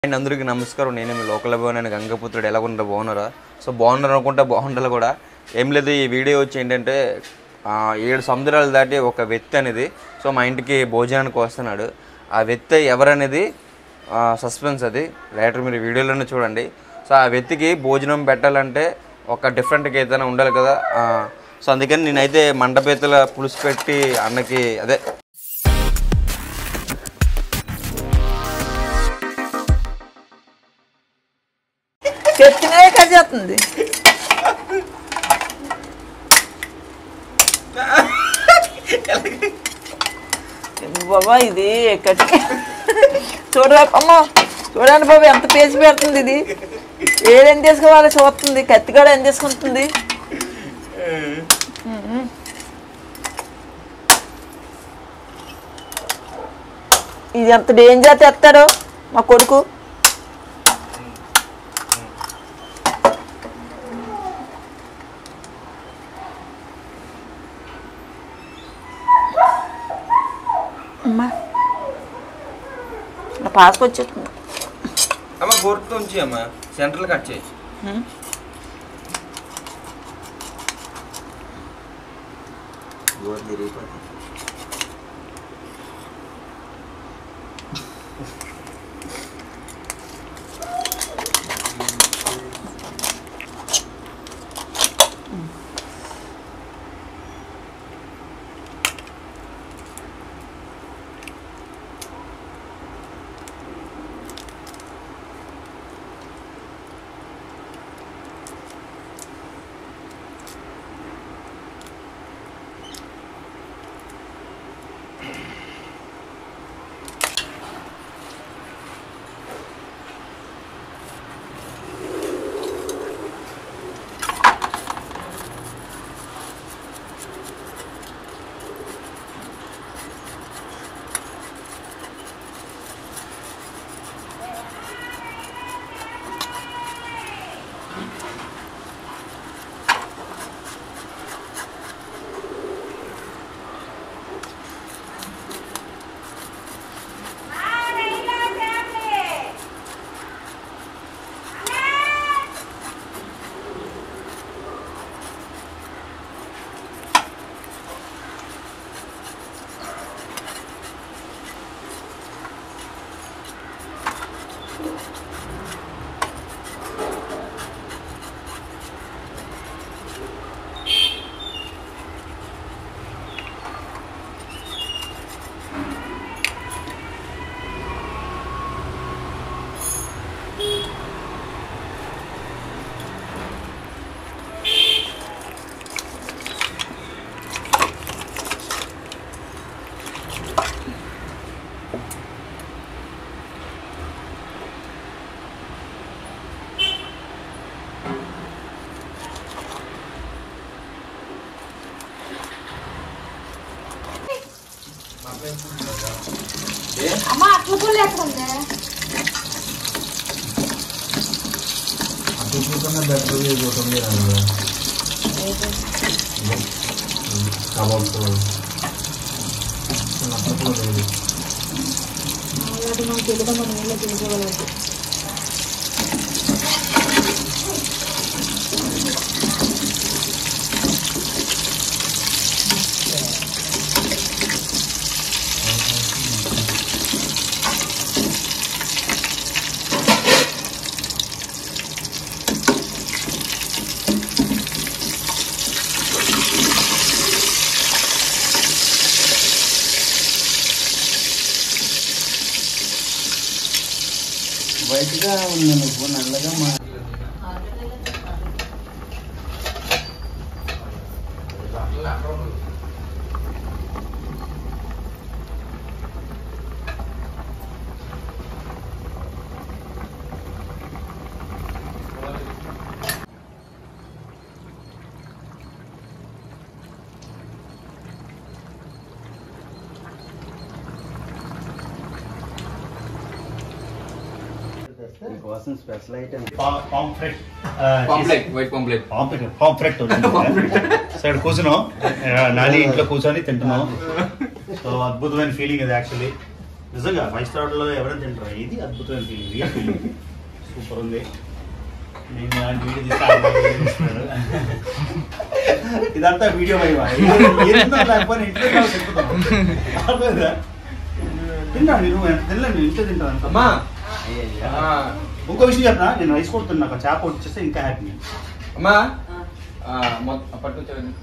And అందరికీ నమస్కారం నేను మీ లోకల్ అభిమాని నేను గంగపుత్రుడు ఎలా ఉంటా బాగున్నారా సో బాగున్నారు అనుకుంటా బాగుండాలి కూడా ఏం లేదు ఈ వీడియో వచ్చి ఏంటంటే ఆ, ఏడు సముద్రాలు దాటి ఒక వ్యక్తి అనేది సో మా ఇంటికి భోజనానికి వస్తున్నాడు ఆ వ్యక్తి ఎవరనేది సస్పెన్స్ అది లేటర్ మీరు వీడియోలోనే చూడండి సో ఆ వ్యక్తికి భోజనం పెట్టాలంటే ఒక డిఫరెంట్గా ఏదైనా ఉండాలి కదా ఆ, సో అందుకని నేనైతే మండపేతల పులుసు పెట్టి అన్నకి అదే చెప్తున్నా కట్ చేస్తుంది బాబా ఇది కట్ చూడరా అమ్మ చూడండి బాబు ఎంత పేసి పెడుతుంది ఇది ఏడేం తీసుకోవాలి చూస్తుంది కత్తి కూడా ఏం తీసుకుంటుంది ఇది ఎంత డేంజర్ తెస్తాడో మా కొడుకు అమ్మా నా పాస్కి వచ్చేస్తుంది అమ్మ గుర్తు ఉంచి అమ్మ సెంట్రల్ కట్ చేయి అమ్మ అట్ల పుల్ల ఎక్కడ ఉంది అటు చూసుకున్న బెటర్ ఒకటి ఉంది కదా కబాబ్స్ అప్పుడు లేదు అలాంటి మనకు తెలియదు మనం ఏమో తెలుసుకోగలదు వైట్గా ఉంది నువ్వు నల్లగా మా కోసం special item pomfret pomfret white pomfret pomfret pomfret so ఇక్కడ కూర్చున్నాం ఆ, నాని ఇంట్లో కూర్చొని తింటున్నాం సో అద్భుతమైన ఫీలింగ్ ఇది యాక్చువల్లీ నిజంగా ఫైవ్ స్టార్ లో ఎవరైనా తింటారా ఇది అద్భుతమైన ఫీలింగ్ రియల్ ఫీలింగ్ సూపర్ ఉంది నేను ఇలాంటి వీడియో తీస్తే ఆ అమ్మాయి వీడియో తీస్తున్నాడు. ఇదంతా వీడియో వైవా లేకపోతే ఇంట్లో చెప్పుతాను అర్థమైందా? తిన్నాను నువ్వు ఎంత తినలేదు నేను ఇంట్లో తింటాను అంత. అమ్మా ఆ, ఇంకో విషయం చెప్పనా నేను రైస్ కొడుతున్నా నాకు చేప వచ్చేస్తే ఇంకా హ్యాపీ అమ్మా ఆ, మొత్తం పట్టు చూడండి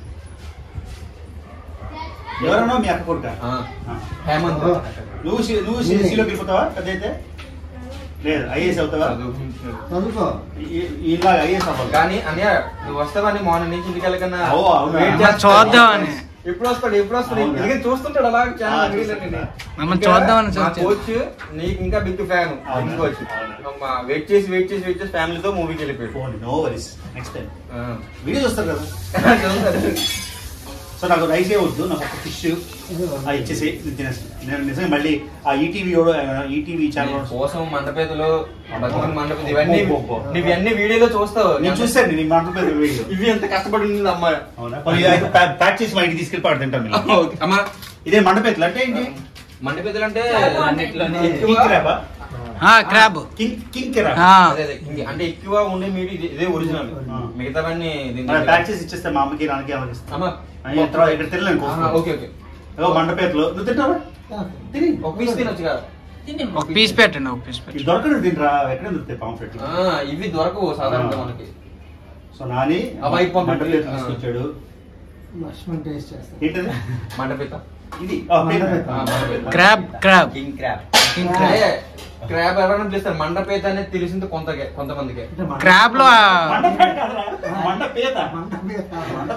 ఎవరన్నా మీ అక్క కొడుక ఆ, హేమంత్ నువ్వు సి- నువ్వు సి- సిలోకి వెళ్ళిపోతావా అదైతే లేదు ఐఏఎస్ అవుతావా చదువుకుంటున్నాడు. చదువుకో ఈ- ఇలాగ ఐఏఎస్ అవ్వాలి కానీ అన్నయ్య నువ్వు వస్తావని మార్నింగ్ నుంచి ఇంటికి వెళ్ళకన్నా ఓ, అవునా? వెయిట్ అమ్మ, చేస్తా. చూద్దామని. ఎప్పుడు వస్తాడు ఎప్పుడు వస్తాడు అవునా? ఇదిగే చూస్తుంటాడు అలా ఆ, ఛానల్ చూస్తుంటా. మమ్మల్ని చూద్దామని మా చూస్తే. కోచ్ నీకు ఇంకా బిగ్ ఫ్యాన్ అవునా? కోచ్ అవునా? వెయిట్ చేసి వెయిట్ చేసి వెయిట్ చేసి ఫ్యామిలీతో మూవీకి వెళ్ళిపోయాడు phone no worries next time ఆ. వీడియో చూస్తారు కదా చూస్తాడు. సో నాకు రైస్ ఏ వద్దు నాకు ఒక ఫిష్ ఇచ్చేసి నేను తినేస్తాను నేను నిజంగా మళ్ళీ ఆ ఈటీవీ ఈటీవీ నీ ఛానల్ కోసం మండపేదలు బతుకుని మండపేద ఇవన్నీ అబ్బో, అబ్బో. నువ్వు ఇవన్నీ వీడియోలో చూస్తావు నేను చూసాను నేను మంట పేరు వీడియో ఇవి ఎంత కష్టపడి ఉంది అమ్మ అవునా పోనీ అయితే ప్యాక్ ప్యాక్ చేసి మా ఇంటికి తీసుకెళ్ళి పాడు తింటాను నేను. ఓకే. అమ్మ ఇదే మండపేతలు అంటే ఏంటి మండపేదలు అంటే అన్నిట్లోనే. ఎక్కువ- కింగ్ క్రాబా క్రాబ్ కింగ్ కింగ్ క్రాబ్ అదే, అదే. ఇంక- అంటే ఎక్కువ ఉండే మీడి ఇది- ఇదే ఒరిజినల్ ఆ. మిగతావన్నీ దీని మరి ప్యాక్ చేసి ఇచ్చేస్తే మా అమ్మకి నాన్నకి అమ్మకి ఇస్తాను అమ్మ అయ్యో, తర్వాత ఇక్కడ తినలేను ఆహా, కోసం. ఓకే ఓకే ఏవో మండపేతలు నువ్వు తింటావా తిని ఒక పీస్ తినొచ్చు కదా తినేమ్మా. ఒక పీస్ పెట్టండి ఒక పీస్ ఇది పెట్టండి దొరకదు తింటరా ఎక్కడ దొరుకుతాయి పాంఫ్లెట్ ఆ, ఇవి దొరకవు సాధారణంగా మనకి సో నాని ఆ వైట్ పాంఫ్లెట్. మండపేత ఆ. తీసుకొచ్చాడు లక్ష్మణ్ టేస్ట్ చేస్తాను ఏంటది మండపేత ఇది ఆ, మండపేత. ఆ, మండపేత. Crab crab king crab king crab అదే, క్రాబ్ ఎవరైనా పిలుస్తారు మండపేత అనేది తెలిసింది కొంత కొంతమందికి క్రాబ్ లో ఆ మండపేట కాదురా, మండపేత మండపేత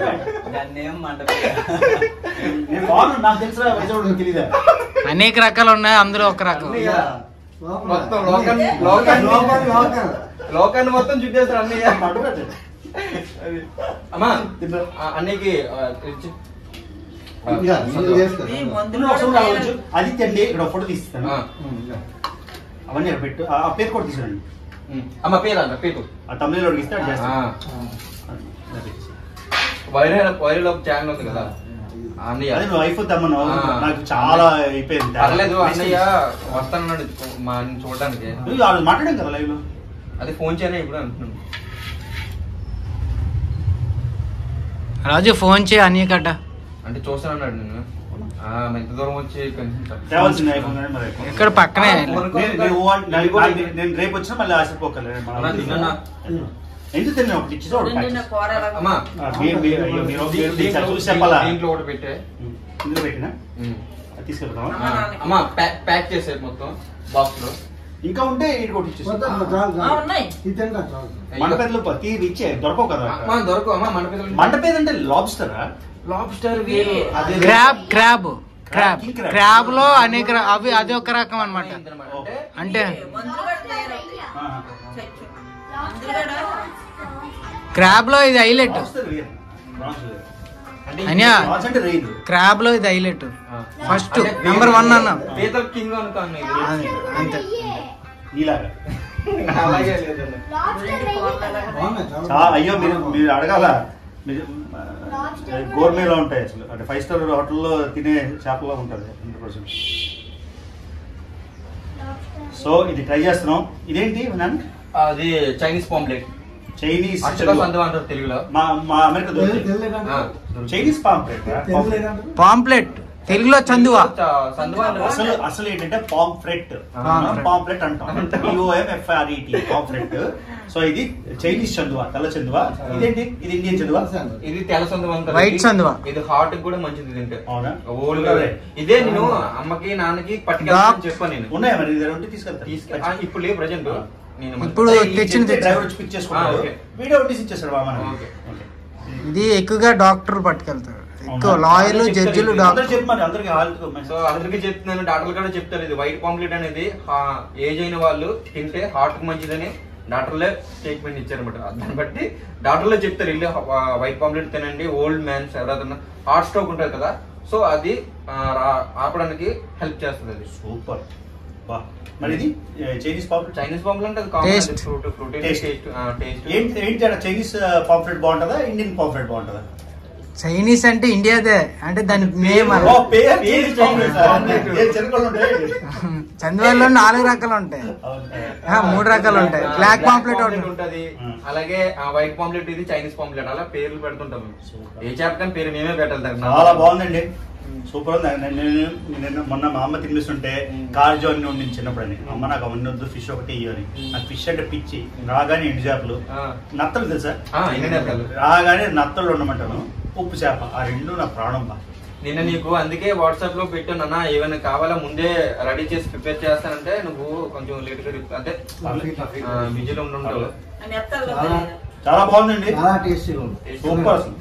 మండపేట నేను బాగున్నాను నాకు తెలుసురా వైజాగ్ తెలీదా అనేక రకాలు ఉన్నాయి అందులో ఒక రకం అన్నయ్య, లోపల. మొత్తం లోకల్ లోకల్ లోపల, లోకల్. లోకాన్ని మొత్తం చుట్టేస్తారు అన్నయ్య మండపేట అమ్మా తింటా. ఆ, అన్నయ్యకి ఆ, ఇచ్చి. ఆ, ఇదిగో, ఇది చేసుకో. ఈ మందులు నువ్వు ఒకసారి కూడా రావచ్చు అది తెండి ఇక్కడ ఫోటో తీస్తాను ఆ, ఉమ్, ఇదిగో. అవన్నీ ఇక్కడ పెట్టు ఆ ఆ పేరు కూడా తీసుకురండి ఉమ్. అమ్మ పేరు అన్న పేరు ఆ తమిళ అడిగిస్తే అది ఆ, చేస్తాను అది. వైరల్ వైరల్ ఒక ఛానల్ ఉంది కదా ఆ అన్నయ్య అదే నువ్వు ఐఫోన్ తెమ్మన్నావు ఆ. నాకు చాలా అయిపోయింది పర్లేదు అన్నయ్య వస్తానన్నాడు మా చూడడానికి నువ్వు వాళ్ళు మాట్లాడాం కదా లైవ్ లో అదే ఫోన్ చేయనా ఇప్పుడు అంటున్నాను రాజు ఫోన్ చేయి అన్నీ కట్ట అంటే చూస్తానన్నాడు నేను ఆ, ఎంత దూరం వచ్చి కనీసం చెప్ప- తేవాల్సింది ఐఫోన్ కానీ మరి ఐఫోన్ ఇక్కడ పక్కనే ఆ, ఫోన్ నేను- నేను ఓ- నేను- నాకు- నేను రేపు వచ్చినా మళ్ళీ ఆశపోకలేదు అన్నా, తిన్నానా? ఎందుకు తిన్నా ఒకటి ఇచ్చేసి ఒకటి ప్యాక్ నిన్న చేసి. కూర ఎలా అమ్మా ఆ, మీరు- మీరు- అయ్యో, మీరు- మీరు- మీరు దీంట్లో- చూసి చెప్పాలా దీంట్లో ఒకటి పెట్టే ఉం. ఇందులో పెట్టినా ఉమ్. అది తీసుకెళ్తావా ఆ, అమ్మా ప్యాక్ ప్యాక్ చేసే మొత్తం బాక్స్ లో ఇంకా ఉంటే ఇటు కొట్టి ఇచ్చేసి వద్దు, చాలు, చాలు. ఆ, ఉన్నాయి. ఇది తింటా చాలు మండపేదలు ప్రతి ఇచ్చే దొరకవు కదా అమ్మా దొరకవు అమ్మా మండపేద మండపేద అంటే లాబ్స్టరా లాబ్స్టర్ వేరు అదే crab crab crab king crab. Crab లో అనేక ర- అవి అది ఒక రకం అనమాట అంటే అంటే మందులు కూడా తయారవుతాయి చచ్చు. మందులు కూడా క్రాబ్ లో ఇది హైలైట్ లాబ్స్టర్ వేరు ప్రాన్స్ వేరు అంటే అన్యా ప్రాన్స్ అంటే రేదు క్రాబ్ లో ఇది హైలైట్ ఆ. ఫస్ట్ అంటే నెంబర్ వన్ అన్న పీతల కింగ్ అనుకోను ఇది అది, అంతే నీలాగా అలాగే లేదన్న రెండు కూరలు ఎలాగ బాగున్నాయి, చాలా చా అయ్యో మీరు మీరు అడగాల మీరు గోర్మేలో ఉంటాయి అసలు అంటే ఫైవ్ స్టార్ హోటల్లో తినే చేపల్లో ఉంటుంది హండ్రెడ్ పర్సెంట్ సో ఇది ట్రై చేస్తున్నాం ఇదేంటి నాన్న అది చైనీస్ పాంప్లెట్ చైనీస్ అచ్చగా సందం అంటారు తెలుగులో మా మా అమెరికా తెలు- దొరుకుతాయి తెలియదంటే? ఆ, చైనీస్ పాంప్లెట్ తెలియదంటే? పాంప్లెట్ తెలుగులో చందువా చ- సందువా అంటారు. అసలు అసలు ఏంటంటే పాంఫ్రెట్ Pomfret. పాంఫ్రెట్ అంటాం పిఓఎంఎఫ్ఆర్ఈటి పాంఫ్రెట్ సో ఇది చైనీస్ చందువా తెల్ల చందువా ఇదేంటి ఇది ఇండియన్ చందువా ఇది తెల్ల సందువా అంటారు White ఇది- సందువా. ఇది హార్ట్ కూడా మంచిది తింటే అవునా ఓల్డ్ అదే. ఇదే నేను అమ్మకి నాన్నకి పట్టుకెళ్ళి చెప్పాను నేను ఉన్నాయా మరి ఇది ఉంటే తీసుకెళ్తా తీసుకె ఆ, ఇప్పుడు లేవు ప్రజెంట్ నేను మరి- ఇప్పుడు తెచ్చిన తెచ్చిన డ్రైవర్ వచ్చి పిక్ చేసుకుంటాడు ఆ, ఓకే. వీడియో తీసి ఇచ్చేస్తాడు మామ ఓకే. ఇది ఎక్కువగా డాక్టర్ పట్టుకెళ్తారు ఎక్కువ అవునా? లాయర్లు అదే చెప్తారు జడ్జిలు ఇది. అందరూ డాక్టర్ చెప్పమని అందరికి హాల్త్ సో అందరికీ చెప్తున్నాను డాక్టర్లు కూడా చెప్తారు ఇది వైట్ పాంప్లెట్ అనేది ఏజ్ అయిన వాళ్ళు తింటే హార్ట్ కు మంచిదని డాక్టర్లే స్టేట్మెంట్ ఇచ్చారన్నమాట దాన్ని బట్టి డాక్టర్లే చెప్తారు ఇల్లు వైట్ పాంప్లెట్ తినండి ఓల్డ్ మ్యాన్స్ ఎవరైనా హార్ట్ స్ట్రోక్ ఉంటుంది కదా సో అది ఆ, రా- ఆపడానికి హెల్ప్ చేస్తుంది అది సూపర్ బా మరి ఇది చైనీస్ పాంఫ్రెట్ చైనీస్ పాంప్లెట్ అది Taste. Common fruit fruit Taste. Taste taste ఏంటి ఏంటి అక్కడ చైనీస్ పాంఫ్రెట్ బాగుంటుందా ఇండియన్ పాంఫ్రెట్ బాగుంటుందా చైనీస్ అంటే ఇండియాదే అంటే దాని నేమ్ ఓ, అలా పేరు పేరు చేంజ్ చైనీస్. చేయండి. ఏ చిరకలు ఉంటాయి? చంద్రబాబులో నాలుగు రకాలు ఉంటాయి ఆ, మూడు రకాలు ఉంటాయి బ్లాక్ పాంప్లెట్ ఒకటి ఉంటది Hmm. అలాగే వైట్ పాంప్లెట్ ఇది చైనీస్ పాంప్లెట్ అలా పేర్లు పెడుతుంటాం ఏ చేప కానీ పేరు మేమే పెట్టాలి దానికి చాలా బాగుందండి సూపర్ ఉంది నేను- నేను నేను మొన్న మా అమ్మ తినిపిస్తుంటే కార్ జోన్ నుండి చిన్నప్పుడు అని అమ్మ నాకు అవన్నీ వద్దు ఫిష్ ఒకటి ఇవ్వని నాకు ఫిష్ అంటే పిచ్చి రాగానే ఎండు చేపలు ఆ. నత్తలు తెలుసా ఆ, ఎండు చేపలు. రాగానే నత్తలు ఉండమంటాను ఉప్పు చేప ఆ రెండు నా ప్రాణం బా నిన్న నీకు అందుకే వాట్సాప్ లో పెట్టాను ఏమైనా కావాలా ముందే రెడీ చేసి ప్రిపేర్ చేస్తానంటే నువ్వు కొంచెం లేట్ గా రిప్- అంటే బిజీలో ఉండుంటావు అని ఎత్తాలి చాలా చాలా బాగుందండి చాలా టేస్టీగా ఉంది సూపర్ అసలు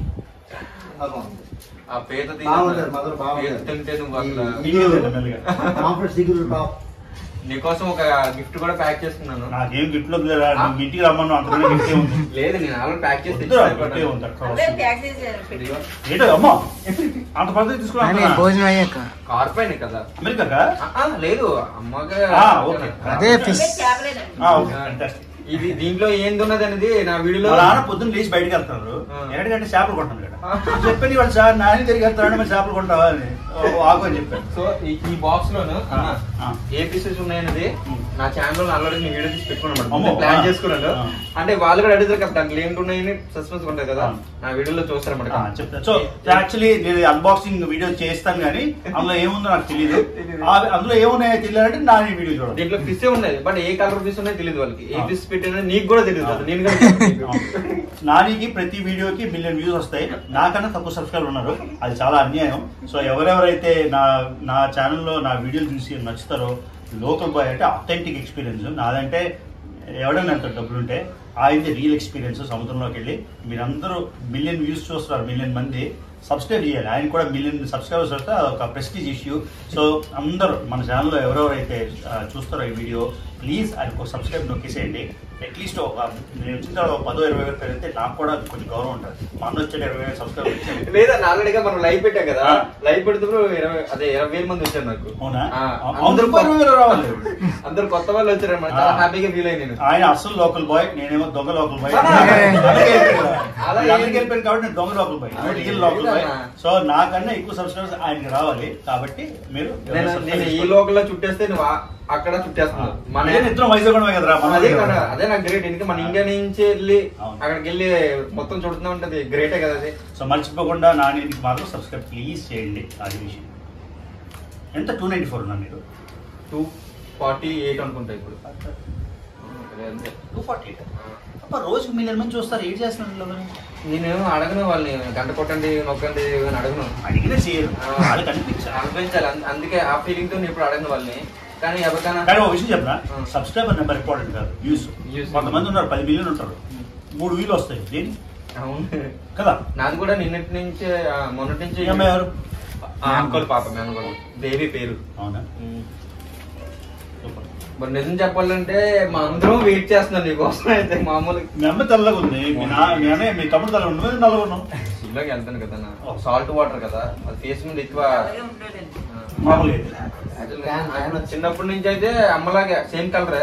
చాలా బాగుంది ఆ పేద బాగుంటది మధుర బాగుంటది పేద తింటే నువ్వు అసలు మీకే తెలియదు మెల్లగా. పాంప్లెట్ సిగురు టాప్ నీకోసం ఒక గిఫ్ట్ కూడా ప్యాక్ చేసుకున్నాను నాకేం గిఫ్ట్ లేదు నువ్వు ఇంటికి రమ్మను అంతకన్నా గిఫ్ట్ ఉంది లేదు నేను ఆల్రెడీ ప్యాక్ చేసి వద్దురా, తెచ్చి గిఫ్ట్ ఉంది అక్కడ అదే వస్తుంది. ప్యాక్ చేసి పెట్టి ఇదిగో, ఏంటో అమ్మా అంత పద్ధతి అని తీసుకున్నా భోజనం అయ్యాక కార్ పైన కదా అమెరికా ఆ, ఆ, లేదు అమ్మగా ఆ, ఓకే. అదే ఫిష్ చేపలేదండి ఓకే fantastic. ఇది దీంట్లో ఏంది ఉన్నది అనేది నా వీడియోలో మా నాన్న పొద్దున్న లేచి బయటకు వెళ్తున్నారు ఆ. ఎక్కడికంటే చేపలు కొంటాను ఇక్కడ చెప్పండి వాళ్ళు సార్ నాని తిరిగి వెళ్తాడు మరి చేపలు కొంటావా అని ఓ, ఆగు అని చెప్పాను సో ఈ- ఈ బాక్స్ లోను అన్న, ఆ. ఏ పీసెస్ ఉన్నాయన్నది ఉమ్. నా ఛానల్ లో ఆల్రెడీ నేను వీడియో తీసి పెట్టుకున్నాను అమ్మో, ప్లాన్ ఆ. చేసుకున్నాను ఆ. అంటే వాళ్ళు కూడా అడుగుతారు కదా దాంట్లో ఏంటి ఉన్నాయని సస్పెన్స్ ఉంటుంది కదా ఆ. నా వీడియోలో చూస్తారన్నమాట ఆ, చెప్తా సో యాక్చువల్లీ నేను అన్బాక్సింగ్ వీడియో చేస్తాను కానీ అందులో ఏముందో నాకు తెలియదు ఆ- అందులో ఏమున్నాయో తెలియాలంటే నా ఈ వీడియో చూడండి దీంట్లో ఫిష్ ఉన్నది బట్ ఏ కలర్ ఫిష్ ఉన్నాయో తెలియదు వాళ్ళకి ఏ ఆ. ఫిష్ పెట్టినా నీకు కూడా తెలియదు ఆ. కదా నేను కూడా చెప్పను నీకు. నానికి ప్రతి వీడియోకి మిలియన్ వ్యూస్ వస్తాయి నాకన్నా తక్కువ సబ్స్క్రైబర్ ఉన్నారు అది చాలా అన్యాయం సో ఎవరెవరైతే నా నా ఛానల్లో నా వీడియోలు చూసి నచ్చుతారో లోకల్ బాయ్ అంటే అథెంటిక్ ఎక్స్పీరియన్స్ నాదంటే ఎవడైనా ఎంత డబ్బులు ఉంటే ఆయనది రియల్ ఎక్స్పీరియన్స్ సముద్రంలోకి వెళ్ళి మీరందరూ మిలియన్ వ్యూస్ చూస్తున్నారు మిలియన్ మంది సబ్స్క్రైబ్ చేయాలి ఆయన కూడా మిలియన్ సబ్స్క్రైబర్స్ వస్తే ఒక ప్రెస్టీజ్ ఇష్యూ సో అందరూ మన ఛానల్లో ఎవరెవరైతే ఆ, చూస్తారో ఈ వీడియో ప్లీజ్ ఆయనకు సబ్స్క్రైబ్ నొక్కేసేయండి అట్లీస్ట్ ఒక నేను వచ్చిన తర్వాత ఒక పదో ఇరవై వేలు పెరిగితే నాకు కూడా కొంచెం గౌరవం ఉంటుంది మా అన్న వచ్చే ఇరవై వేలు సబ్స్క్రైబ్ వచ్చాడు లేదా ఆల్రెడీగా మనం లైవ్ పెట్టాం కదా ఆ. లైవ్ పెడుతున్నప్పుడు ఇరవై అదే ఇరవై వేల మంది వచ్చారు నాకు అవునా ఆ, అవును అందరూ ఇరవై వేలు రావాలి అందరు కొత్త వాళ్ళు వచ్చారు అనమాట చాలా ఆ. హ్యాపీగా ఫీల్ అయ్యి నేను ఆయన అసలు లోకల్ బాయ్ నేనేమో దొంగ లోకల్ బాయ్ అలా అలా ఏం- అందరికి వెళ్ళిపోయాను కాబట్టి నేను దొంగ లోకల్ బాయ్ అలా రియల్ ఏం లోకల్ బాయ్ లేదన్నా. సో నాకన్నా ఎక్కువ సబ్స్క్రైబర్స్ ఆయనకి రావాలి కాబట్టి మీరు నేను నేను ఈ లోకల్లో చుట్టేస్తే నువ్వు ఆ- అక్కడ చుట్టేస్తున్నావు మన మన ఇద్దరం వైజాగ్ ఉండమే కదరా మన అదే దగ్గర. కదా అదే నాకు గ్రేట్ ఎందుకంటే మన ఇండియా నుంచి వెళ్ళి అవును. అక్కడికి వెళ్ళి మొత్తం చూడుతూ ఉంటది గ్రేటే కదా అది సో మర్చిపోకుండా నా నీకు మాత్రం సబ్స్క్రైబ్ ప్లీజ్ చేయండి అది విషయం ఎంత టూ నైన్టీ ఫోర్ ఉన్నా మీరు టూ ఫార్టీ ఎయిట్ అనుకుంటా ఇప్పుడు అదే అంతే. టూ ఫార్టీ అప్ప రోజుకి మిలియన్ మంది చూస్తారు ఏం చేస్తున్నారు వీళ్ళు మరి? నేను అడగను వాళ్ళని గంట కొట్టండి నొక్కండి అని అడగను అడిగినా చేయరు ఆ. వాళ్ళు కనిపించారు అనిపించాలి అంద- అందుకే ఆ ఫీలింగ్ తో నేను ఇప్పుడు అడగను వాళ్ళని కానీ ఎవరికైనా కానీ ఒక విషయం చెప్పనా ఆ. సబ్స్క్రైబర్ నెంబర్ ఇంపార్టెంట్ కాదు వ్యూస్ Views. కొంతమంది ఉన్నారు పది మిలియన్ ఉంటారు మూడు వీలు వస్తాయి దేని అవును కదా నాది కూడా నిన్నటి నుంచి ఆ, మొన్నటి నుంచి ఈ అమ్మాయి ఎవరు ఆ, అంకుల్ పాప మేము కూడా దేవి పేరు అవునా సూపర్ మరి నిజం చెప్పాలంటే మా అందరం వెయిట్ చేస్తున్నాం నీకోసం అయితే మామూలు మీ అమ్మ తెల్లగా ఉంది మీ నా మీ అన్నయ్య మీ తమ్ముడు తెల్లగా ఉంది నువ్వు నల్లగా ఉన్నావు ఇల్లోకి వెళ్తాను కదా ఓ. సాల్ట్ వాటర్ కదా అది ఫేస్ మీద ఎక్కువ అలాగే ఉంటాడండి ఆ, మామూలు అయితే. actually ఆయన చిన్నప్పటి నుంచి అయితే అమ్మలాగే సేమ్ కలరే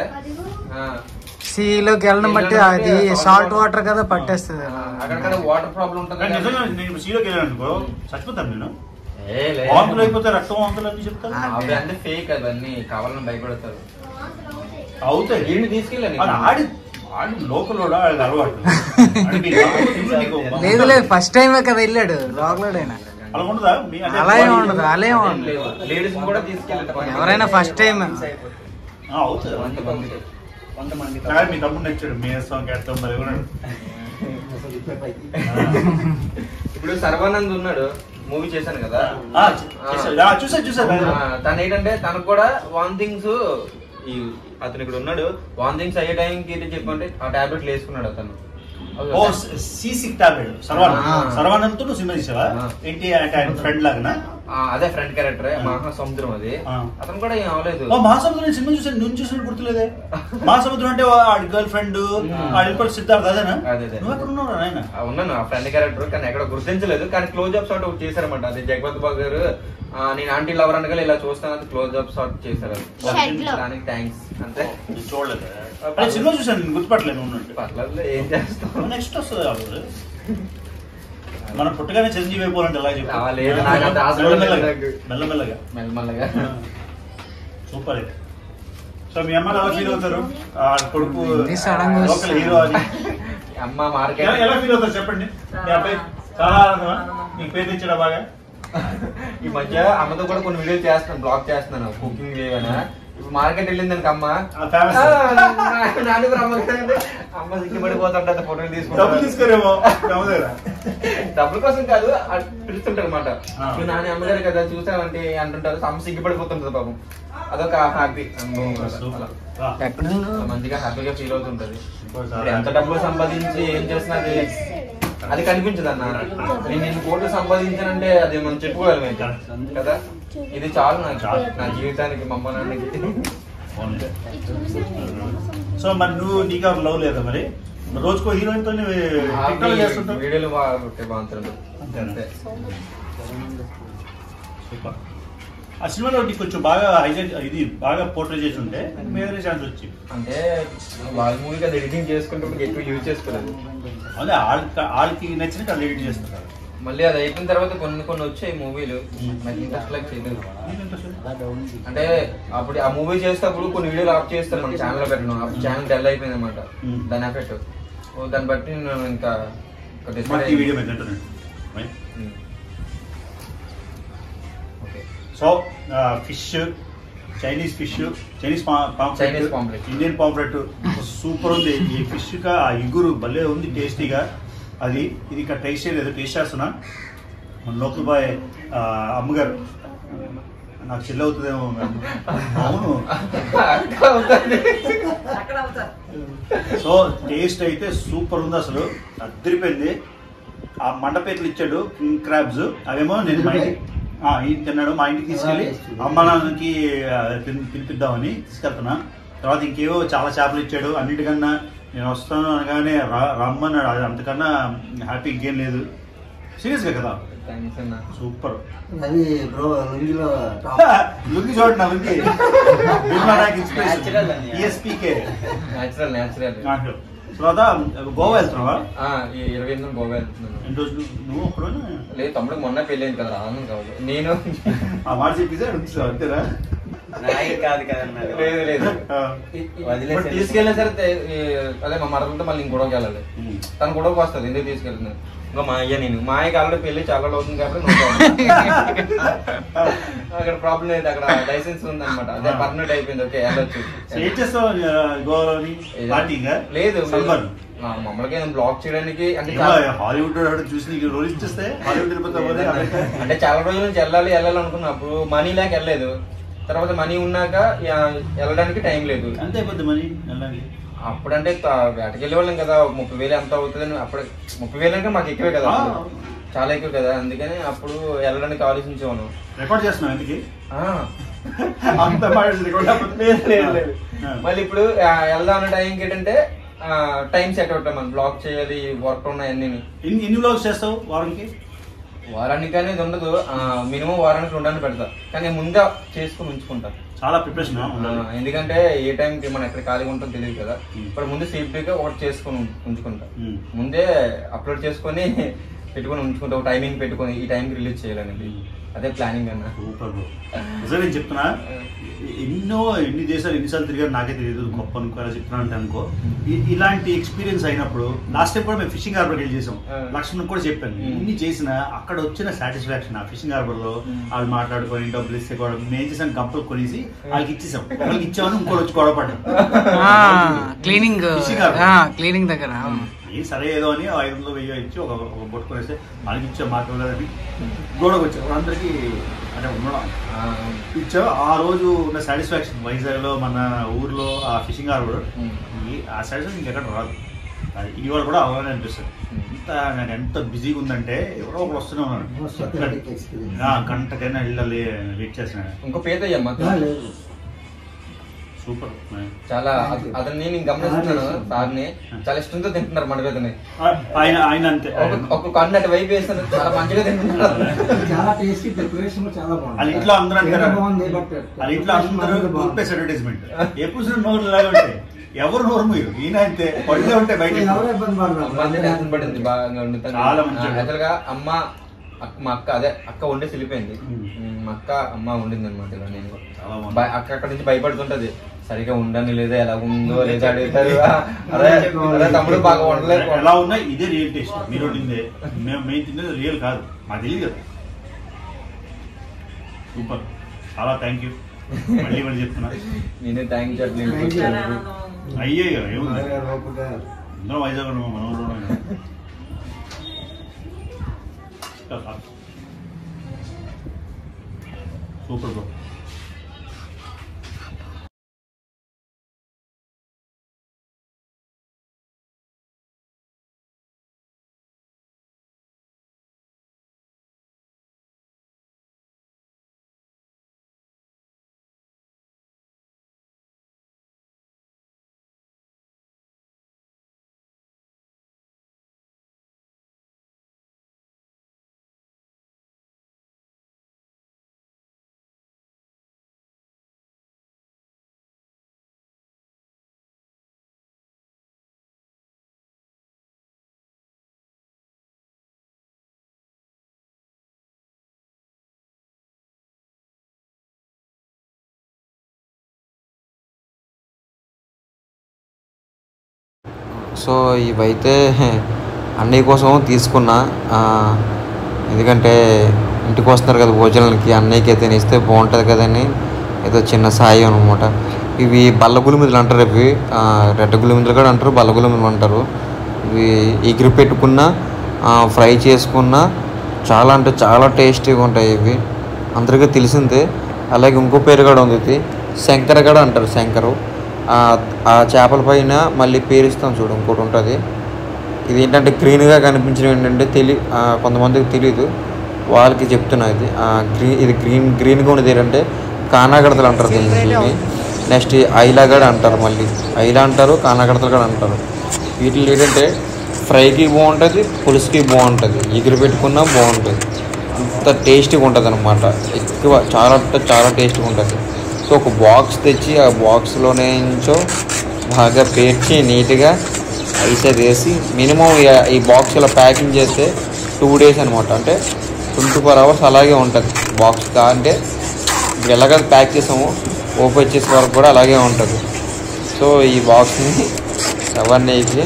సీలోకి వెళ్ళడం బట్టి అది సాల్ట్ వాటర్ కదా పట్టేస్తుంది అక్కడక్కడ వాటర్ ప్రాబ్లం ఉంటుంది కానీ నిజంగా కానీ- నేను సీలోకి వెళ్ళాను అనుకో చచ్చిపోతాను నేను ఏ లే. వాంతులు అయిపోతే రక్తం వాంతులు అని చెప్తాను అవి అంటే ఫేక్ అవన్నీ కావాలని భయపడతారు అవుతాయి వీడిని తీసుకెళ్ళాను అది ఆడి ఆడి లోకల్ కూడా ఆడికి అలవాటు ఆడికి ఇల్లు నీకు లేదు లేదు ఫస్ట్ టైమే కదా వెళ్ళాడు రాకులాడు ఆయన అలా ఉండదా మీ అంటే అలా ఏం ఉండదు అలా ఏం ఉండదు లేడీస్ కూడా తీసుకెళ్ళండి ఎవరైనా ఫస్ట్ టైం ఆ, అవుతుంది కొంతమంది కానీ మీ తమ్ముడు నచ్చాడు మీ వేస్తాం కేస్తాం మరి ఎవరు ఇప్పుడు సర్వానంద్ ఉన్నాడు మూవీ చేశాను కదా ఆ, చూ- చేశాడు. ఆ, చూసాను చూసాను ఆ, తను ఏంటంటే తనకు కూడా వాన్ థింగ్స్ ఈ అతను ఇక్కడ ఉన్నాడు వాన్ థింగ్స్ అయ్యే టైంకి ఏంటి చెప్పంటే ఆ టాబ్లెట్లు వేసుకున్నాడు అతను ఓ సీసిక్ టాబ్లెట్ సర్వానంద్ ఆ. సర్వానంద్ తో నువ్వు సినిమా తీసావా ఆ. ఏంటి అంటే ఆయన ఫ్రెండ్ లాగా ఆ, అదే ఫ్రంట్ క్యారెక్టర్ మహాసముద్రం అది ఆ. అతను కూడా ఏం అవలేదు ఓ మహాసముద్రం సినిమా చూసాను నువ్వు చూసినట్టు గుర్తులేదే మహాసముద్రం అంటే ఆడి గర్ల్ ఫ్రెండ్ ఆడి ఇంకోటి సిద్ధార్థ్ అదేనా అదే, అదే. నువ్వు ఎక్కడ ఉన్నావు నాయన ఆ, ఉన్నాను ఆ ఫ్రెండ్ క్యారెక్టర్ కానీ ఎక్కడ గుర్తించలేదు కానీ క్లోజ్ అప్ షాట్ ఒకటి చేశారన్నమాట అది జగపత్ బాబు గారు ఆ, నేను ఆంటీ లవర్ అనగా ఇలా చూస్తాను అది క్లోజ్ అప్ షాట్ చేశారు అది. Shed లో. దానికి థ్యాంక్స్ అంతే నేను చూడలేదు అదే సినిమా చూసాను నేను గుర్తుపట్టలేదు ఉన్నట్టు పర్లేదు ఏం చేస్తాం నెక్స్ట్ వస్తుంది అప్పుడు మనం పుట్టగానే చిరంజీవి అయిపోవాలంటే ఎలా చెప్పు ఆ, లేదు, నాకు అంత ఆశ కూడా లేదు మెల్లమెల్లగా నాకు. మెల్లమెల్లగా మెల్లమెల్లగా సూపర్ అయితే సో మీ అమ్మ ఎలా ఫీల్ అవుతారు ఆ కొడుకు ఇది sudden గా లోకల్ హీరో అని అమ్మ ఎలా- మార్కెట్ ఎలా ఫీల్ అవుతారు చెప్పండి మీ అబ్బాయి చాలా ఆనందమా మీకు పేరు తెచ్చాడా బాగా ఈ మధ్య అమ్మతో కూడా కొన్ని వీడియోలు చేస్తున్నాను బ్లాగ్ చేస్తున్నాను కుకింగ్ ఏమైనా ఇప్పుడు మార్కెట్ వెళ్ళింది అనుక అమ్మ ఆ, famous. ఆ, నా- నాన్న కూడా అమ్మ కదండి. అమ్మ సిగ్గుపడిపోతుంటే ఫోటోలు డబ్బులు తీసుకుంటాను తీసుకోరేమో నమ్మదేరా డబ్బుల కోసం కాదు అట్ పిలుస్తుంటారు అనమాట ఆ. నువ్వు నాన్న అమ్మగారు కదా చూసావంటే అంటుంటారు అమ్మ సిగ్గుపడిపోతుంటది పాపం అదొక హ్యాపీ సూపర్ రా. మంచిగా హ్యాపీగా ఫీల్ అవుతుంటది సూపర్ ఇప్పుడు ఎంత డబ్బులు సంపాదించి ఏం చేసినా అది అది కనిపించదు అన్న నేను ఎన్ని కోట్లు సంపాదించానంటే అది మనం చెప్పుకోగలం అయితే. కదా ఇది చాలు నాకు చాలు. నా జీవితానికి మా అమ్మ నాన్నకి బాగుంది. సో మరి నువ్వు నీకు ఎవరు లవ్ లేదా మరి రోజుకో హీరోయిన్ తో చేస్తుంటావు వీడియోలు బాగా కొట్టే బాగుంటుంది అంతేనా? అంతే సూపర్ ఆ సినిమాలో నీకు కొంచెం బాగా హైలైట్ ఇది బాగా పోర్ట్రే చేసి ఉంటే వేరే ఛాన్స్ వచ్చి అంటే వాళ్ళ మూవీకి అది ఎడిటింగ్ చేసుకుంటే మనకి ఎక్కువ యూజ్ చేసుకోలేదు అదే వాళ్ళకి వాళ్ళకి నచ్చినట్టు వాళ్ళు ఎడిట్ చేస్తుంటారు మళ్ళీ అది అయిపోయిన తర్వాత కొన్ని కొన్ని వచ్చాయి మూవీలు నాకు ఇంట్రెస్ట్ లైక్ చేయలేదు అంటే అప్పుడు ఆ మూవీ చేసేటప్పుడు కొన్ని వీడియోలు ఆఫ్ చేస్తారు మన ఛానల్ పెట్టడం అప్పుడు ఛానల్ డల్ అయిపోయింది అనమాట Hmm. దాని ఎఫెక్ట్ ఓ దాన్ని బట్టి నేను ఇంకా ఒక decide మనకి అయ్యాను. వీడియో మీద అంటున్నాను Hmm. Okay so fish Chinese fish Chinese Chinese pomfret. Indian pomfret super ఉంది ఈ ఫిష్ కా ఆ ఇగురు భలే ఉంది టేస్టీగా అది ఇది ఇక్కడ టేస్ట్ చేయలేదు టేస్ట్ చేస్తున్నా మన లోకల్ బాయ్ ఆ, అమ్మగారు నాకు చెల్లి అవుతుందేమో అవును అక్కడ అవుతారు సో టేస్ట్ అయితే సూపర్ ఉంది అసలు అద్దరిపోయింది ఆ మండపేట్లు ఇచ్చాడు కింగ్ క్రాబ్స్ అవేమో నేను మా ఇంటికి ఆ, ఇది తిన్నాడు మా ఇంటికి తీసుకెళ్ళి అమ్మ నాన్నకి ఆ, తిని- తినిపిద్దామని తీసుకెళ్తున్నా తర్వాత ఇంకేవో చాలా చేపలు ఇచ్చాడు అన్నిటికన్నా నేను వస్తాను అనగానే రా- రమ్మన్నాడు అది అంతకన్నా హ్యాపీ ఇంకేం లేదు సీరియస్గా కదా థ్యాంక్స్ అన్న సూపర్ అది బ్రో లుంగిలో టాప్ లుంగి చూడండి నా లుంగి నాకు ఇన్స్పిరేషన్ Natural అని. ఈఎస్పీకే న్యాచురల్ న్యాచురల్ తర్వాత గోవా వెళ్తున్నావా ఈ ఇరవై ఎనిమిది గోవా వెళ్తున్నాను ఎన్ని రోజులు నువ్వు ఒక్కడు లేదు తమ్ముడు మొన్న పెళ్ళైంది కదా రాను కావాలి నేను ఆ మాట చెప్పేసి అడుగుతావు అంతేనా కాదు కదన్నారు లేదు లేదు ఆ. ఇప్పుడు తీసుకెళ్ళిన సరే తే- ఈ అదే మా మరదలతో మళ్ళీ ఇంక గొడవకి వెళ్ళాలి ఉమ్. తను గొడవకి వస్తుంది ఎందుకు తీసుకెళ్తున్నాను ఇంకా మా అయ్య నేను మా అయ్యకి ఆల్రెడీ పెళ్లి చాలా రోజులు అవుతుంది కాబట్టి no problem. అక్కడ ప్రాబ్లం లేదు అక్కడ లైసెన్స్ ఉంది అనమాట అదే పర్మనెంట్ అయిపోయింది ఓకే వెళ్ళొచ్చు సో ఏం చేస్తావు ఆ, గోవాలోని పార్టీగా లేదు సల్మాన్ ఆ, మామూలుగా బ్లాక్ చేయడానికి అంటే ఏమో, చాలా- హాలీవుడ్ వాడు చూసి నీకు రోల్ ఇచ్చేస్తే హాలీవుడ్ వెళ్ళిపోతావు కదా, అమెరికా. అంటే చాలా రోజుల నుంచి వెళ్ళాలి వెళ్ళాలి అనుకున్నప్పుడు మనీ లేక వెళ్ళలేదు తర్వాత మనీ ఉన్నాక యా, వెళ్ళడానికి టైం లేదు అంతే అయిపోద్ది మరి వెళ్ళాలి అప్పుడంటే త- వేటకి వెళ్ళే వాళ్ళం కదా ఒక ముప్పై వేలు ఎంత అవుతుందని అప్పుడు ముప్పై వేలు అంటే మాకు ఎక్కువే కదా అప్పుడు. ఆ. చాలా ఎక్కువ కదా అందుకని అప్పుడు వెళ్ళడానికి ఆలోచించేవాను రికార్డ్ చేస్తున్నావు ఎందుకు ఆ. అంత రికార్డ్ లేదు, లేదు, లేదు. ఆ. మళ్ళీ ఇప్పుడు ఆ, వెళ్దాం అన్న టైంకి ఏంటంటే టైం సెట్ అవుతాం మనం బ్లాక్ చేయాలి వర్క్ ఉన్నాయి అన్ని ఎన్ని ఎన్ని వ్లాగ్స్ చేస్తావు వారానికి వారానికి అనేది ఉండదు మినిమం వారానికి రెండని పెడతా కానీ ముందే చేసుకుని ఉంచుకుంటా చాలా ప్రిపరేషన్ ఆ, ఎందుకంటే ఏ టైంకి మనం ఎక్కడ ఖాళీగా ఉంటుందో తెలియదు కదా Hmm. ఇప్పుడు ముందు సేఫ్టీగా ఒకటి చేసుకొని ఉం- ఉంచుకుంటా Hmm. ముందే అప్లోడ్ చేసుకొని పెట్టుకొని ఉంచుకుంటా ఒక టైమింగ్ పెట్టుకొని ఈ టైంకి రిలీజ్ చేయాలనేది అదే ప్లానింగ్ అన్న సూపర్ బ్రో నిజంగా నేను చెప్తున్నా ఎన్నో ఎన్ని దేశాలు ఎన్నిసార్లు తిరిగారు నాకే తెలియదు గొప్ప అనుకో అలా చెప్తున్నా అంటే అనుకో ఇ- ఇలాంటి ఎక్స్పీరియన్స్ అయినప్పుడు లాస్ట్ టైం కూడా మేము ఫిషింగ్ హార్బర్ వెళ్ళి చేసాం ఆ. లక్ష్మణ్ కూడా చెప్పాను Hmm. ఇన్ని చేసిన అక్కడ వచ్చిన సాటిస్ఫాక్షన్ ఆ ఫిషింగ్ హార్బర్ లో Hmm. వాళ్ళు మాట్లాడుకొని డబ్బులు ఇస్తే కూడా మేము చేసాం గంపలు కొనేసి వాళ్ళకి ఇచ్చేసాం వాళ్ళకి ఇచ్చామని ఇంకోటి వచ్చి గొడవ పడ్డాం క్లీనింగ్ Fishing harbor. క్లీనింగ్ దగ్గర ఏ సరే ఏదో అని ఐదు వందలు వెయ్యి ఇచ్చి ఒక ఒక బొట్టు కొనేస్తే వాళ్ళకి ఇచ్చాం మాకు ఇవ్వలేదని గొడవకు వచ్చాం అందరికీ అంటే ఉండడం ఆ, ఇచ్చా ఆ రోజు ఉన్న సాటిస్ఫాక్షన్ వైజాగ్ లో మన ఊర్లో ఆ ఫిషింగ్ హార్బర్ Hmm. ఈ- ఆ సాటిస్ఫాక్షన్ ఇంకెక్కడ రాదు అది ఇవాళ కూడా అలానే అనిపిస్తుంది Hmm. ఎంత నాకు ఎంత బిజీగా ఉందంటే ఎవరో ఒకరు వస్తూనే Most ఉన్నారు authentic experience. ఆ, గంటకైనా వెళ్ళాలి వెయిట్ చేసిన ఇంకో పేద అయ్యమ్మ లేదు సూపర్ చాలా అత- అతన్ని నేను గమనిస్తున్నాను సార్ని చాలా ఇష్టంతో తింటున్నారు మన పేదని ఆయన ఆయన అంతే ఒక- ఒక కన్ను అటు వైపు వేస్తున్నారు చాలా మంచిగా తింటున్నారు చాలా టేస్టీ డెకరేషన్ చాలా బాగుంది వాళ్ళ ఇంట్లో అందరూ అంటారు చాలా బాగుంది బట్ వాళ్ళ ఇంట్లో అందరూ ఊరిపేసి అడ్వర్టైజ్మెంట్ ఎప్పుడు చూసిన నోరు ఇలాగే ఉంటాయి ఎవరు నోరు మీరు ఈయన అంతే పళ్ళే ఉంటే బయట ఎవరు ఇబ్బంది పడరు మంది టెన్షన్ పడింది బాగా వండుతాను చాలా మంచిది. యాక్చువల్గా అమ్మ అక్క- మా అక్క అదే అక్క వండి వెళ్ళిపోయింది ఉమ్. ఉమ్, మా అక్క అమ్మ వండింది అనమాట ఇలా నేను కూడా. చాలా బాగుంది. బయ- అక్క అక్కడ నుంచి భయపడుతుంటది సరిగా ఉండని లేదా ఎలా ఉందో లేదా అడుగుతారు ఆ, అరే అరే తమ్ముడు బాగా వండలేదు ఎలా ఉన్నా ఇదే రియల్ టేస్ట్ మీరు వండిందే మేము మేము తినేది రియల్ కాదు మాకు తెలియదు కదా సూపర్ చాలా థ్యాంక్ యూ మళ్ళీ మళ్ళీ చెప్తున్నా నేనే థ్యాంక్ Thank you. అయ్యే ఏముంది నాన్నగారు ఓపిక. అందరం వైజాగ్ ఉన్నాం, మన ఊళ్ళో ఉన్నాం కదా. సూపర్ బ్రో సో ఇవైతే అన్నయ్య కోసం తీసుకున్నా ఆ, ఎందుకంటే ఇంటికి వస్తున్నారు కదా భోజనానికి అన్నయ్యకి అయితే ఇస్తే బాగుంటుంది కదని ఏదో చిన్న సాయం అనమాట ఇవి బల్ల గులిమిదులు అంటారు ఇవి ఆ, రెడ్డ గులిమిదులు కూడా అంటారు బల్ల గులిమిదులు అంటారు ఇవి ఎగిరి పెట్టుకున్న ఫ్రై చేసుకున్న చాలా అంటే చాలా టేస్టీగా ఉంటాయి ఇవి అందరికీ తెలిసిందే అలాగే ఇంకో పేరు కూడా ఉంది ఇది శంకర కూడా అంటారు శంకరు ఆ ఆ చేపల పైన మళ్ళీ పేరుస్తాం చూడు ఇంకోటి ఉంటుంది ఇది ఏంటంటే గ్రీన్గా కనిపించడం ఏంటంటే తెలి ఆ, కొంతమందికి తెలియదు వాళ్ళకి చెప్తున్నా ఇది ఆ, గ్రీన్ ఇది గ్రీన్ గ్రీన్గా ఉన్నది ఏంటంటే కానాగడతలు అంటారు దీన్ని నెక్స్ట్ ఐలా కూడా అంటారు మళ్ళీ ఐలా అంటారు కానాగడతలు కూడా అంటారు వీటిలో ఏంటంటే ఫ్రైకి బాగుంటుంది పులుసుకి బాగుంటుంది ఎగిరి పెట్టుకున్నా బాగుంటుంది అంత టేస్టీగా ఉంటుంది అనమాట ఎక్కువ చాలా అంటే చాలా టేస్టీగా ఉంటుంది సో ఒక బాక్స్ తెచ్చి ఆ బాక్స్లోనే నుంచో బాగా పేర్చి నీట్గా ఐస్ అది వేసి మినిమం ఈ బాక్స్ ఇలా ప్యాకింగ్ చేస్తే టూ డేస్ అనమాట అంటే ట్వంటీ ఫోర్ అవర్స్ అలాగే ఉంటుంది బాక్స్ అంటే ఇప్పుడు ఎలాగ ప్యాక్ చేసామో ఓపెన్ చేసే వరకు కూడా అలాగే ఉంటుంది సో ఈ బాక్స్ని అవన్నీకి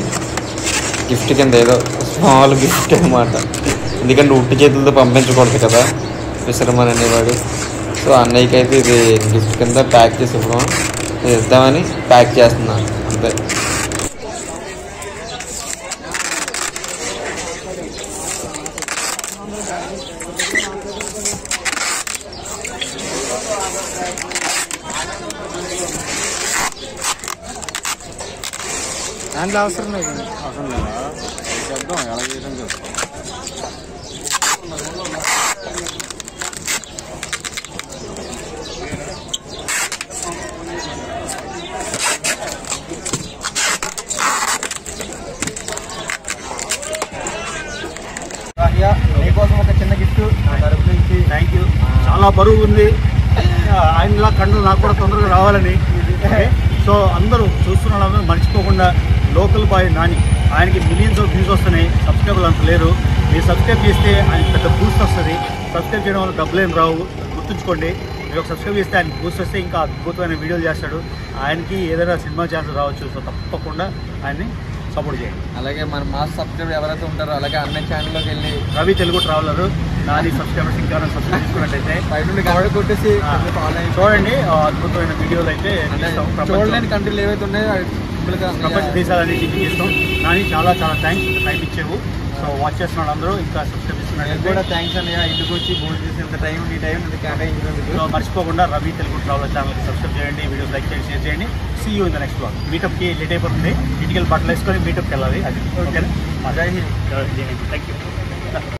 గిఫ్ట్ కింద ఏదో స్మాల్ గిఫ్ట్ అనమాట ఎందుకంటే ఉట్టి చేతులతో పంపించకూడదు కదా విసరమని అనేవాడు సో అన్నయ్యకి అయితే ఇది గిఫ్ట్ కింద ప్యాక్ చేసి ఇవ్వడం ఇది ఇద్దామని ప్యాక్ చేస్తున్నాను అంతే దాంట్లో అవసరం లేదు నీకోసం ఒక చిన్న గిఫ్ట్ నా తరపు నుంచి థ్యాంక్ యూ చాలా బరువు ఉంది ఆయనలా కండలు నాకు కూడా తొందరగా రావాలని ఓకే? సో అందరూ చూస్తున్న వాళ్ళందరూ మర్చిపోకుండా లోకల్ బాయ్ నాని ఆయనకి మిలియన్స్ ఆఫ్ వ్యూస్ వస్తున్నాయి సబ్స్క్రైబర్లు అంత లేరు మీరు సబ్స్క్రైబ్ చేస్తే ఆయన పెద్ద బూస్ట్ వస్తుంది సబ్స్క్రైబ్ చేయడం వల్ల డబ్బులు ఏం రావు గుర్తుంచుకోండి మీరు ఒక సబ్స్క్రైబ్ చేస్తే ఆయనకి బూస్ట్ వస్తే ఇంకా అద్భుతమైన వీడియోలు చేస్తాడు ఆయనకి ఏదైనా సినిమా ఛాన్స్ రావచ్చు సో తప్పకుండా ఆయన్ని సపోర్ట్ చేయండి అలాగే మన మాస్ సబ్స్క్రైబర్ ఎవరైతే ఉంటారో అలాగే అన్న ఛానల్లోకి వెళ్ళి రవి తెలుగు ట్రావెలర్ నాని సబ్స్క్రైబర్స్ ఇంకా సబ్స్క్రైబ్ చేసుకున్నట్టయితే బయట నుండి గడవడ కొట్టేసి ఆ, చూడండి ఆ అద్భుతమైన వీడియోలు అయితే తీస్తాం. ప్రపంచం- చూడలేని కంట్రీలు ఏవైతే ఉన్నాయో అవి సింపుల్గా ప్రపంచ దేశాలన్నీ చూపిస్తాం కానీ చాలా చాలా థ్యాంక్స్ టైం ఇచ్చేవు సో వాచ్ చేస్తున్న వాళ్ళందరూ ఇంకా సబ్స్క్రైబ్ నేను చేస్తున్నట్టు కూడా థ్యాంక్స్ అన్నయ్య ఇంటికి వచ్చి భోజనం చేసేంత టైం ఈ టైం ఇంత కేటాయించినందుకు సో మర్చిపోకుండా రవి తెలుగు ట్రావెల్ ఛానల్కి సబ్స్క్రైబ్ చేయండి వీడియోస్ లైక్ చేయండి షేర్ చేయండి see you in the next blog మీటప్కి లేట్ అయిపోతుంది ఇంటికి వెళ్ళి బట్టలు వేసుకొని మీటప్కి వెళ్ళాలి అది ఓకేనా జై హింద్ థ్యాంక్ యూ